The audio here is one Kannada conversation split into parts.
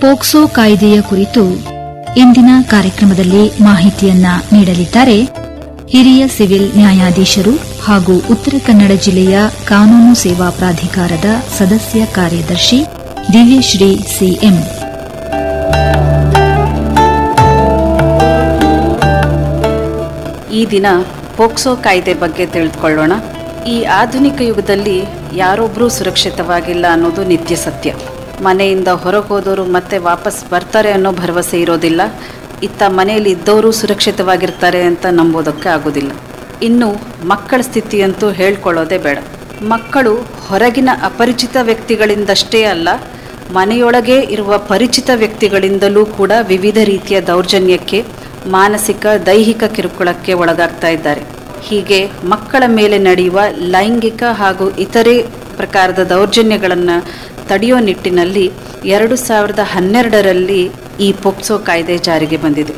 ಪೋಕ್ಸೋ ಕಾಯ್ದೆಯ ಕುರಿತು ಇಂದಿನ ಕಾರ್ಯಕ್ರಮದಲ್ಲಿ ಮಾಹಿತಿಯನ್ನ ನೀಡಲಿದ್ದಾರೆ ಹಿರಿಯ ಸಿವಿಲ್ ನ್ಯಾಯಾಧೀಶರು ಹಾಗೂ ಉತ್ತರ ಕನ್ನಡ ಜಿಲ್ಲೆಯ ಕಾನೂನು ಸೇವಾ ಪ್ರಾಧಿಕಾರದ ಸದಸ್ಯ ಕಾರ್ಯದರ್ಶಿ ದಿವ್ಯಶ್ರೀ ಸಿಎಂ ಈ ದಿನ ಪೋಕ್ಸೋ ಕಾಯ್ದೆ ಬಗ್ಗೆ ತಿಳಿದುಕೊಳ್ಳೋಣ ಈ ಆಧುನಿಕ ಯುಗದಲ್ಲಿ ಯಾರೊಬ್ಬರೂ ಸುರಕ್ಷಿತವಾಗಿಲ್ಲ ಅನ್ನೋದು ನಿತ್ಯ ಸತ್ಯ ಮನೆಯಿಂದ ಹೊರಗೋದವರು ಮತ್ತೆ ವಾಪಸ್ ಬರ್ತಾರೆ ಅನ್ನೋ ಭರವಸೆ ಇರೋದಿಲ್ಲ ಇತ್ತ ಮನೆಯಲ್ಲಿ ಇದ್ದವರು ಸುರಕ್ಷಿತವಾಗಿರ್ತಾರೆ ಅಂತ ನಂಬೋದಕ್ಕೆ ಆಗೋದಿಲ್ಲ ಇನ್ನು ಮಕ್ಕಳ ಸ್ಥಿತಿಯಂತೂ ಹೇಳ್ಕೊಳ್ಳೋದೇ ಬೇಡ ಮಕ್ಕಳು ಹೊರಗಿನ ಅಪರಿಚಿತ ವ್ಯಕ್ತಿಗಳಿಂದಷ್ಟೇ ಅಲ್ಲ ಮನೆಯೊಳಗೆ ಇರುವ ಪರಿಚಿತ ವ್ಯಕ್ತಿಗಳಿಂದಲೂ ಕೂಡ ವಿವಿಧ ರೀತಿಯ ದೌರ್ಜನ್ಯಕ್ಕೆ ಮಾನಸಿಕ ದೈಹಿಕ ಕಿರುಕುಳಕ್ಕೆ ಒಳಗಾಗ್ತಾ ಇದ್ದಾರೆ ಹೀಗೆ ಮಕ್ಕಳ ಮೇಲೆ ನಡೆಯುವ ಲೈಂಗಿಕ ಹಾಗೂ ಇತರೆ ಪ್ರಕಾರದ ದೌರ್ಜನ್ಯಗಳನ್ನು ತಡೆಯೋ ನಿಟ್ಟಿನಲ್ಲಿ ಎರಡು ಸಾವಿರದ ಹನ್ನೆರಡರಲ್ಲಿ ಈ ಪೋಕ್ಸೋ ಕಾಯ್ದೆ ಜಾರಿಗೆ ಬಂದಿದೆ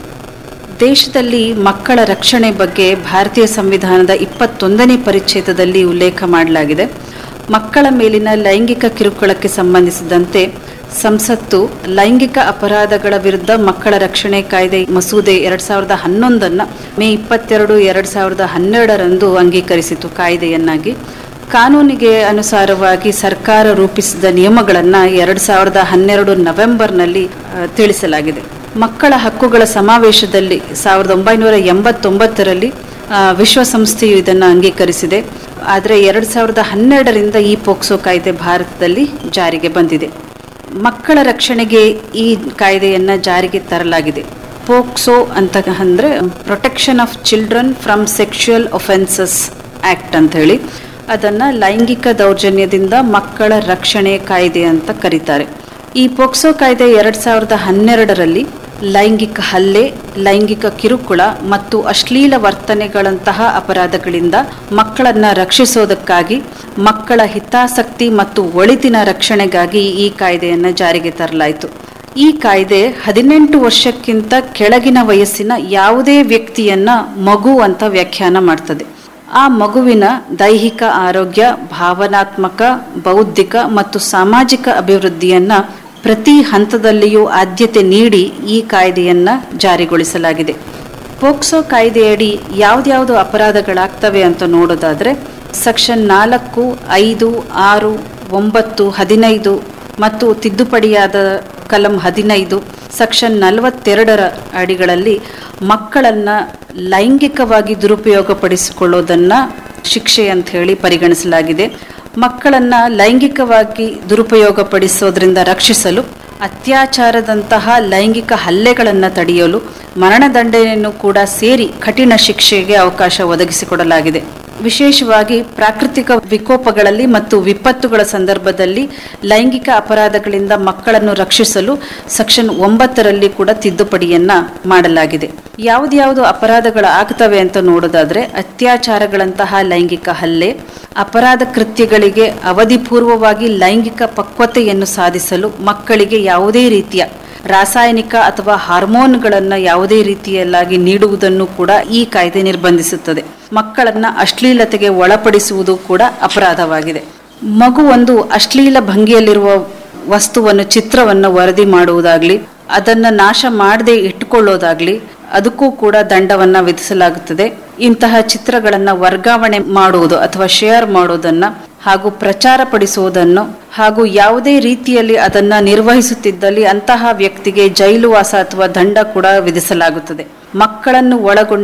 ದೇಶದಲ್ಲಿ ಮಕ್ಕಳ ರಕ್ಷಣೆ ಬಗ್ಗೆ ಭಾರತೀಯ ಸಂವಿಧಾನದ ಇಪ್ಪತ್ತೊಂದನೇ ಪರಿಚ್ಛೇದದಲ್ಲಿ ಉಲ್ಲೇಖ ಮಾಡಲಾಗಿದೆ ಮಕ್ಕಳ ಮೇಲಿನ ಲೈಂಗಿಕ ಕಿರುಕುಳಕ್ಕೆ ಸಂಬಂಧಿಸಿದಂತೆ ಸಂಸತ್ತು ಲೈಂಗಿಕ ಅಪರಾಧಗಳ ವಿರುದ್ಧ ಮಕ್ಕಳ ರಕ್ಷಣೆ ಕಾಯ್ದೆ ಮಸೂದೆ ಎರಡ್ ಸಾವಿರದ ಹನ್ನೊಂದನ್ನು ಮೇ ಇಪ್ಪತ್ತೆರಡು ಎರಡ್ ಸಾವಿರದ ಹನ್ನೆರಡರಂದು ಅಂಗೀಕರಿಸಿತು ಕಾಯ್ದೆಯನ್ನಾಗಿ ಕಾನೂನಿಗೆ ಅನುಸಾರವಾಗಿ ಸರ್ಕಾರ ರೂಪಿಸಿದ ನಿಯಮಗಳನ್ನು ಎರಡ್ ಸಾವಿರದ ಹನ್ನೆರಡು ನವೆಂಬರ್ನಲ್ಲಿ ಆ, ತಿಳಿಸಲಾಗಿದೆ ಮಕ್ಕಳ ಹಕ್ಕುಗಳ ಸಮಾವೇಶದಲ್ಲಿ ಸಾವಿರದ ಒಂಬೈನೂರ ಎಂಬತ್ತೊಂಬತ್ತರಲ್ಲಿ ಆ, ವಿಶ್ವಸಂಸ್ಥೆಯು ಇದನ್ನು ಅಂಗೀಕರಿಸಿದೆ ಆದರೆ ಎರಡು ಸಾವಿರದ ಹನ್ನೆರಡರಿಂದ ಈ ಪೋಕ್ಸೋ ಕಾಯ್ದೆ ಭಾರತದಲ್ಲಿ ಜಾರಿಗೆ ಬಂದಿದೆ ಮಕ್ಕಳ ರಕ್ಷಣೆಗೆ ಈ ಕಾಯ್ದೆಯನ್ನು ಜಾರಿಗೆ ತರಲಾಗಿದೆ ಪೋಕ್ಸೋ ಅಂತ ಅಂದರೆ protection of children from sexual offences act ಅಂತ ಹೇಳಿ ಅದನ್ನು ಲೈಂಗಿಕ ದೌರ್ಜನ್ಯದಿಂದ ಮಕ್ಕಳ ರಕ್ಷಣೆ ಕಾಯ್ದೆ ಅಂತ ಕರೀತಾರೆ ಈ ಪೋಕ್ಸೋ ಕಾಯ್ದೆ ಎರಡು ಸಾವಿರದ ಹನ್ನೆರಡರಲ್ಲಿ ಲೈಂಗಿಕ ಹಲ್ಲೆ ಲೈಂಗಿಕ ಕಿರುಕುಳ ಮತ್ತು ಅಶ್ಲೀಲ ವರ್ತನೆಗಳಂತಹ ಅಪರಾಧಗಳಿಂದ ಮಕ್ಕಳನ್ನ ರಕ್ಷಿಸೋದಕ್ಕಾಗಿ ಮಕ್ಕಳ ಹಿತಾಸಕ್ತಿ ಮತ್ತು ಒಳಿತಿನ ರಕ್ಷಣೆಗಾಗಿ ಈ ಕಾಯ್ದೆಯನ್ನು ಜಾರಿಗೆ ತರಲಾಯಿತು ಈ ಕಾಯ್ದೆ ಹದಿನೆಂಟು ವರ್ಷಕ್ಕಿಂತ ಕೆಳಗಿನ ವಯಸ್ಸಿನ ಯಾವುದೇ ವ್ಯಕ್ತಿಯನ್ನ ಮಗು ಅಂತ ವ್ಯಾಖ್ಯಾನ ಮಾಡ್ತದೆ ಆ ಮಗುವಿನ ದೈಹಿಕ ಆರೋಗ್ಯ ಭಾವನಾತ್ಮಕ ಬೌದ್ಧಿಕ ಮತ್ತು ಸಾಮಾಜಿಕ ಅಭಿವೃದ್ಧಿಯನ್ನ ಪ್ರತಿ ಹಂತದಲ್ಲಿಯೂ ಆದ್ಯತೆ ನೀಡಿ ಈ ಕಾಯ್ದೆಯನ್ನ ಜಾರಿಗೊಳಿಸಲಾಗಿದೆ ಪೋಕ್ಸೋ ಕಾಯ್ದೆಯಡಿ ಯಾವ್ದ್ಯಾವ್ದು ಅಪರಾಧಗಳಾಗ್ತವೆ ಅಂತ ನೋಡೋದಾದ್ರೆ ಸೆಕ್ಷನ್ ನಾಲ್ಕು ಐದು ಆರು ಒಂಬತ್ತು ಹದಿನೈದು ಮತ್ತು ತಿದ್ದುಪಡಿಯಾದ ಕಲಂ ಹದಿನೈದು ಸೆಕ್ಷನ್ ನಲವತ್ತೆರಡರ ಅಡಿಗಳಲ್ಲಿ ಮಕ್ಕಳನ್ನ ಲೈಂಗಿಕವಾಗಿ ದುರುಪಯೋಗಪಡಿಸಿಕೊಳ್ಳೋದನ್ನ ಶಿಕ್ಷೆ ಅಂತ ಹೇಳಿ ಪರಿಗಣಿಸಲಾಗಿದೆ ಮಕ್ಕಳನ್ನ ಲೈಂಗಿಕವಾಗಿ ದುರುಪಯೋಗಪಡಿಸೋದ್ರಿಂದ ರಕ್ಷಿಸಲು ಅತ್ಯಾಚಾರದಂತಹ ಲೈಂಗಿಕ ಹಲ್ಲೆಗಳನ್ನು ತಡೆಯಲು ಮರಣದಂಡನೆಯನ್ನು ಕೂಡ ಸೇರಿ ಕಠಿಣ ಶಿಕ್ಷೆಗೆ ಅವಕಾಶ ಒದಗಿಸಿಕೊಡಲಾಗಿದೆ ವಿಶೇಷವಾಗಿ ಪ್ರಾಕೃತಿಕ ವಿಕೋಪಗಳಲ್ಲಿ ಮತ್ತು ವಿಪತ್ತುಗಳ ಸಂದರ್ಭದಲ್ಲಿ ಲೈಂಗಿಕ ಅಪರಾಧಗಳಿಂದ ಮಕ್ಕಳನ್ನು ರಕ್ಷಿಸಲು ಸೆಕ್ಷನ್ ಒಂಬತ್ತರಲ್ಲಿ ಕೂಡ ತಿದ್ದುಪಡಿಯನ್ನ ಮಾಡಲಾಗಿದೆ ಯಾವ್ದ್ಯಾವ್ದು ಅಪರಾಧಗಳು ಆಗ್ತವೆ ಅಂತ ನೋಡೋದಾದ್ರೆ ಅತ್ಯಾಚಾರಗಳಂತಹ ಲೈಂಗಿಕ ಹಲ್ಲೆ ಅಪರಾಧ ಕೃತ್ಯಗಳಿಗೆ ಅವಧಿಪೂರ್ವವಾಗಿ ಲೈಂಗಿಕ ಪಕ್ವತೆಯನ್ನು ಸಾಧಿಸಲು ಮಕ್ಕಳಿಗೆ ಯಾವುದೇ ರೀತಿಯ ರಾಸಾಯನಿಕ ಅಥವಾ ಹಾರ್ಮೋನ್ಗಳನ್ನು ಯಾವುದೇ ರೀತಿಯಲ್ಲಾಗಿ ನೀಡುವುದನ್ನು ಕೂಡ ಈ ಕಾಯ್ದೆ ನಿರ್ಬಂಧಿಸುತ್ತದೆ ಮಕ್ಕಳನ್ನ ಅಶ್ಲೀಲತೆಗೆ ಒಳಪಡಿಸುವುದು ಕೂಡ ಅಪರಾಧವಾಗಿದೆ ಮಗು ಒಂದು ಅಶ್ಲೀಲ ಭಂಗಿಯಲ್ಲಿರುವ ವಸ್ತುವನ್ನು ಚಿತ್ರವನ್ನು ವರದಿ ಮಾಡುವುದಾಗ್ಲಿ ಅದನ್ನ ನಾಶ ಮಾಡದೆ ಇಟ್ಟುಕೊಳ್ಳೋದಾಗ್ಲಿ ಅದಕ್ಕೂ ಕೂಡ ದಂಡವನ್ನ ವಿಧಿಸಲಾಗುತ್ತದೆ ಇಂತಹ ಚಿತ್ರಗಳನ್ನ ವರ್ಗಾವಣೆ ಮಾಡುವುದು ಅಥವಾ ಶೇರ್ ಮಾಡೋದನ್ನ ಹಾಗೂ ಪ್ರಚಾರ ಪಡಿಸುವುದನ್ನು ಹಾಗೂ ಯಾವುದೇ ರೀತಿಯಲ್ಲಿ ಅದನ್ನ ನಿರ್ವಹಿಸುತ್ತಿದ್ದಲ್ಲಿ ಅಂತಹ ವ್ಯಕ್ತಿಗೆ ಜೈಲುವಾಸ ಅಥವಾ ದಂಡ ಕೂಡ ವಿಧಿಸಲಾಗುತ್ತದೆ ಮಕ್ಕಳನ್ನು ಒಳಗೊಂಡ